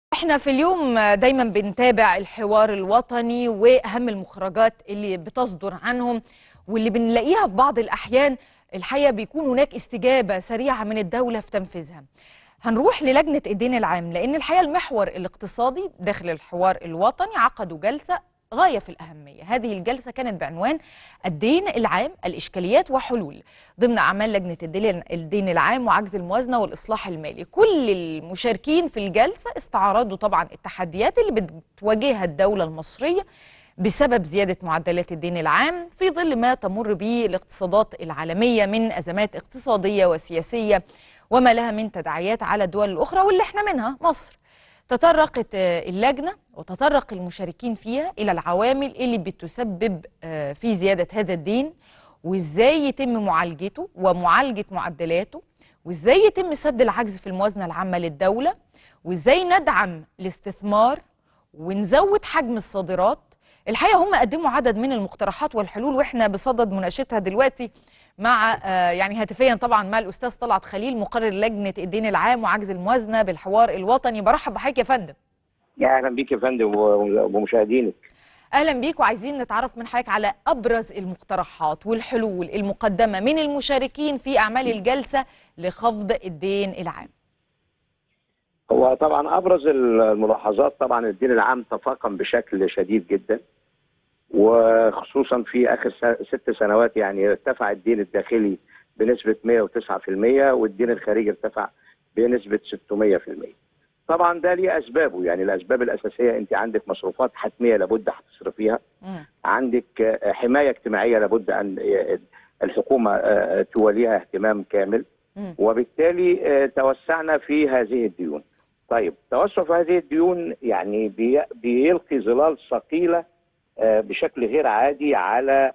احنا في اليوم دايما بنتابع الحوار الوطني واهم المخرجات اللي بتصدر عنهم واللي بنلاقيها في بعض الاحيان الحقيقه بيكون هناك استجابه سريعه من الدوله في تنفيذها. هنروح للجنه الدين العام لان الحقيقه المحور الاقتصادي داخل الحوار الوطني عقدوا جلسه غايه في الاهميه، هذه الجلسه كانت بعنوان الدين العام الاشكاليات وحلول ضمن اعمال لجنه الدين الدين العام وعجز الموازنه والاصلاح المالي، كل المشاركين في الجلسه استعرضوا طبعا التحديات اللي بتواجهها الدوله المصريه بسبب زياده معدلات الدين العام في ظل ما تمر به الاقتصادات العالميه من ازمات اقتصاديه وسياسيه وما لها من تداعيات على الدول الاخرى واللي احنا منها مصر. تطرقت اللجنة وتطرق المشاركين فيها إلى العوامل اللي بتسبب في زيادة هذا الدين وإزاي يتم معالجته ومعالجة معدلاته وإزاي يتم سد العجز في الموازنة العامة للدولة وإزاي ندعم الاستثمار ونزود حجم الصادرات الحقيقة هم قدموا عدد من المقترحات والحلول وإحنا بصدد مناقشتها دلوقتي مع يعني هاتفيا طبعا مع الاستاذ طلعت خليل مقرر لجنه الدين العام وعجز الموازنه بالحوار الوطني برحب بحضرتك يا فندم يا اهلا بيك يا فندم ومشاهدينك اهلا بيك وعايزين نتعرف من حضرتك على ابرز المقترحات والحلول المقدمه من المشاركين في اعمال الجلسه لخفض الدين العام هو طبعا ابرز الملاحظات طبعا الدين العام تفاقم بشكل شديد جدا وخصوصا في اخر ست سنوات يعني ارتفع الدين الداخلي بنسبه 109% والدين الخارجي ارتفع بنسبه 600%. طبعا ده ليه اسبابه يعني الاسباب الاساسيه انت عندك مصروفات حتميه لابد هتصرفيها عندك حمايه اجتماعيه لابد ان الحكومه توليها اهتمام كامل وبالتالي توسعنا في هذه الديون. طيب توسع في هذه الديون يعني بيلقي ظلال ثقيله بشكل غير عادي على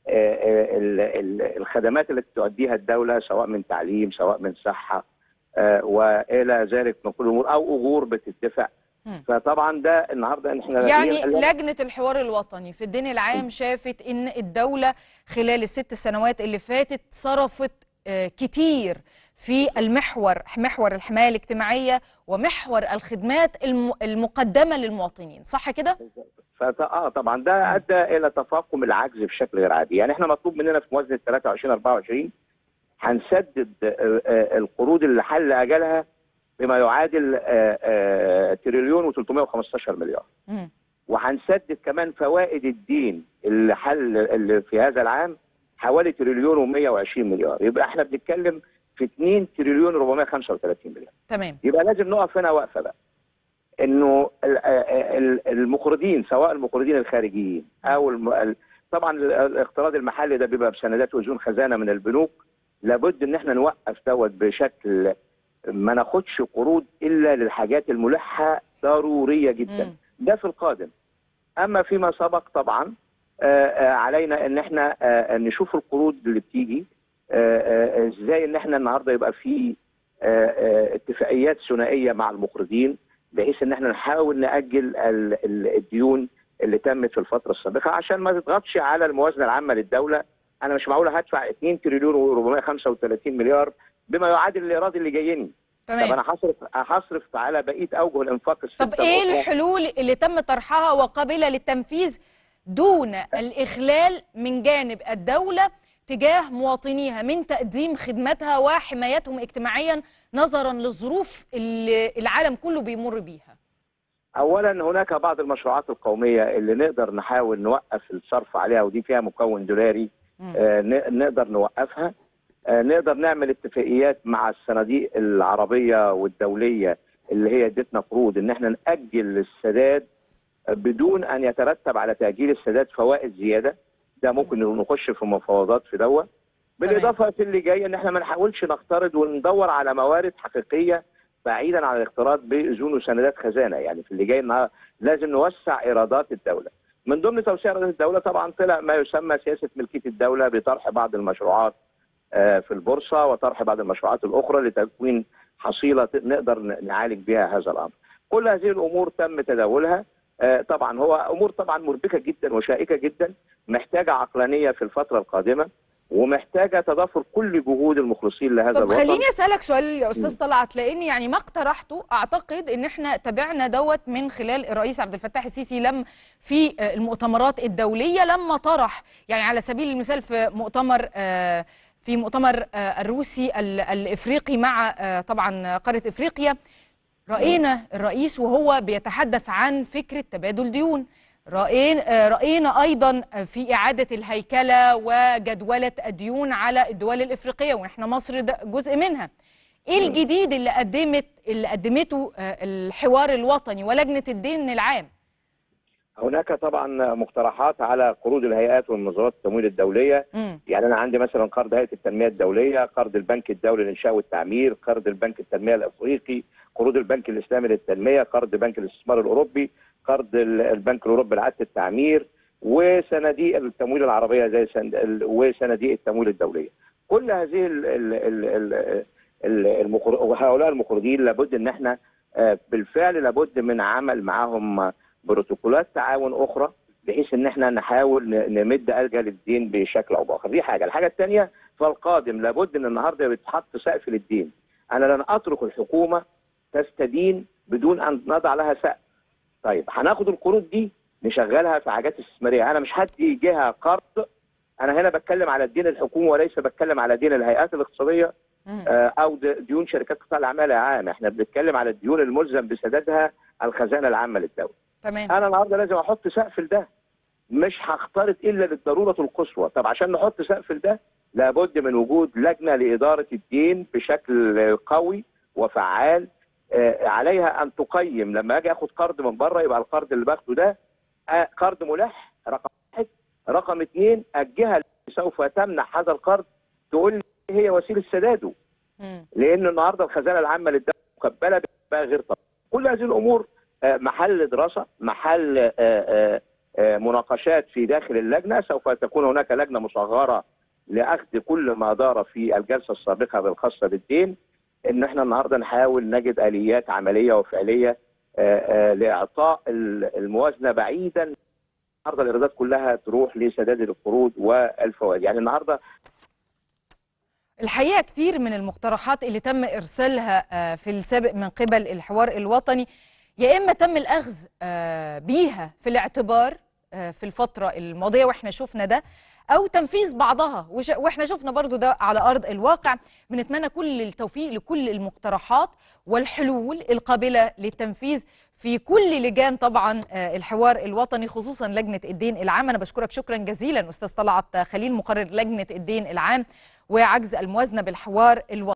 الخدمات التي تؤديها الدولة سواء من تعليم سواء من صحة وإلى ذلك من كل الأمور أو أجور بتدفع فطبعا ده النهارده احنا يعني لجنه الحوار الوطني في الدين العام شافت ان الدوله خلال الست سنوات اللي فاتت صرفت كتير في المحور محور الحمايه الاجتماعيه ومحور الخدمات المقدمه للمواطنين صح كده اه طبعا ده ادى الى تفاقم العجز بشكل غير عادي يعني احنا مطلوب مننا في موازنه 23 24 هنسدد القروض اللي حل اجلها بما يعادل تريليون و315 مليار وهنسدد كمان فوائد الدين اللي حل اللي في هذا العام حوالي تريليون و120 مليار يبقى احنا بنتكلم في 2 تريليون 435 مليار تمام يبقى لازم نقف هنا وقفه بقى انه المقرضين سواء المقرضين الخارجيين او الم... طبعا الاقتراض المحلي ده بيبقى بسندات واذون خزانه من البنوك لابد ان احنا نوقف دوت بشكل ما ناخدش قروض الا للحاجات الملحه ضروريه جدا م. ده في القادم اما فيما سبق طبعا علينا ان احنا نشوف القروض اللي بتيجي ازاي ان احنا النهارده يبقى في اتفاقيات ثنائيه مع المقرضين بحيث ان احنا نحاول ناجل الديون اللي تمت في الفتره السابقه عشان ما تضغطش على الموازنه العامه للدوله انا مش معقول هدفع 2 تريليون و435 مليار بما يعادل الايراد اللي جايني تمام طب انا هصرف هصرف على بقيه اوجه الانفاق طب ايه الحلول اللي تم طرحها وقابله للتنفيذ دون الاخلال من جانب الدوله تجاه مواطنيها من تقديم خدماتها وحمايتهم اجتماعيا نظرا للظروف اللي العالم كله بيمر بيها اولا هناك بعض المشروعات القوميه اللي نقدر نحاول نوقف الصرف عليها ودي فيها مكون دولاري آه نقدر نوقفها آه نقدر نعمل اتفاقيات مع الصناديق العربيه والدوليه اللي هي ادتنا قروض ان احنا ناجل السداد بدون ان يترتب على تاجيل السداد فوائد زياده ده ممكن نخش في مفاوضات في دوت بالاضافه في اللي جاي ان احنا ما نحاولش نقترض وندور على موارد حقيقيه بعيدا عن الاقتراض باذون وسندات خزانه يعني في اللي جاي النهارده لازم نوسع ايرادات الدوله من ضمن توسيع ايرادات الدوله طبعا طلع ما يسمى سياسه ملكيه الدوله بطرح بعض المشروعات في البورصه وطرح بعض المشروعات الاخرى لتكوين حصيله نقدر نعالج بها هذا الامر كل هذه الامور تم تداولها طبعا هو امور طبعا مربكه جدا وشائكه جدا محتاجه عقلانيه في الفتره القادمه ومحتاجه تضافر كل جهود المخلصين لهذا طب الوطن خليني اسالك سؤال يا مم. استاذ طلعت لان يعني ما اقترحته اعتقد ان احنا تابعنا دوت من خلال الرئيس عبد الفتاح السيسي لم في آه، المؤتمرات الدوليه لما طرح يعني على سبيل المثال في مؤتمر آه، في مؤتمر آه، الروسي ال- الافريقي مع آه، طبعا قاره افريقيا راينا الرئيس وهو بيتحدث عن فكره تبادل ديون رأينا رأينا أيضا في إعادة الهيكلة وجدولة الديون على الدول الإفريقية وإحنا مصر ده جزء منها إيه الجديد اللي قدمت اللي قدمته آه، الحوار الوطني ولجنة الدين العام هناك طبعا مقترحات على قروض الهيئات والمنظمات التمويل الدوليه مم. يعني انا عندي مثلا قرض هيئه التنميه الدوليه قرض البنك الدولي للانشاء والتعمير قرض البنك التنميه الافريقي قروض البنك الاسلامي للتنميه قرض بنك الاستثمار الاوروبي قرض ال- البنك الاوروبي لإعادة التعمير وصناديق التمويل العربيه زي سند... ال- وصناديق التمويل الدوليه كل هذه ال... ال... ال... ال... ال- المقر... وهؤلاء المقرضين لابد ان احنا آه، بالفعل لابد من عمل معهم بروتوكولات تعاون اخرى بحيث ان احنا نحاول ن- نمد اجل الدين بشكل او باخر دي حاجه الحاجه الثانيه فالقادم لابد ان النهارده بيتحط سقف للدين انا لن اترك الحكومه تستدين بدون ان نضع لها سقف طيب هناخد القروض دي نشغلها في حاجات استثماريه انا مش هدي جهه قرض انا هنا بتكلم على الدين الحكومي وليس بتكلم على دين الهيئات الاقتصاديه مم. آه، او د- ديون شركات قطاع الاعمال يا عام احنا بنتكلم على الديون الملزم بسدادها الخزانه العامه للدوله تمام انا النهارده لازم احط سقف لده مش هخترط الا للضروره القصوى طب عشان نحط سقف لده لابد من وجود لجنه لاداره الدين بشكل قوي وفعال آه، عليها ان تقيم لما اجي اخد قرض من بره يبقى القرض اللي باخده ده آه، قرض ملح رقم واحد رقم اثنين الجهه التي سوف تمنح هذا القرض تقول لي إيه هي وسيله سداده مم. لان النهارده الخزانه العامه للدوله مكبله بقى غير طبيعي كل هذه الامور آه، محل دراسه محل آه، آه، آه، مناقشات في داخل اللجنه سوف تكون هناك لجنه مصغره لاخذ كل ما دار في الجلسه السابقه بالخاصه بالدين ان احنا النهارده نحاول نجد اليات عمليه وفعليه آه، آه، لاعطاء ال- الموازنه بعيدا النهارده الايرادات كلها تروح لسداد القروض والفوائد يعني النهارده الحقيقه كتير من المقترحات اللي تم ارسالها آه، في السابق من قبل الحوار الوطني يا اما تم الاخذ آه، بيها في الاعتبار آه، في الفتره الماضيه واحنا شفنا ده او تنفيذ بعضها وش- واحنا شفنا برضو ده على ارض الواقع بنتمنى كل التوفيق لكل المقترحات والحلول القابله للتنفيذ في كل لجان طبعا آه، الحوار الوطني خصوصا لجنه الدين العام انا بشكرك شكرا جزيلا استاذ طلعت خليل مقرر لجنه الدين العام وعجز الموازنه بالحوار الوطني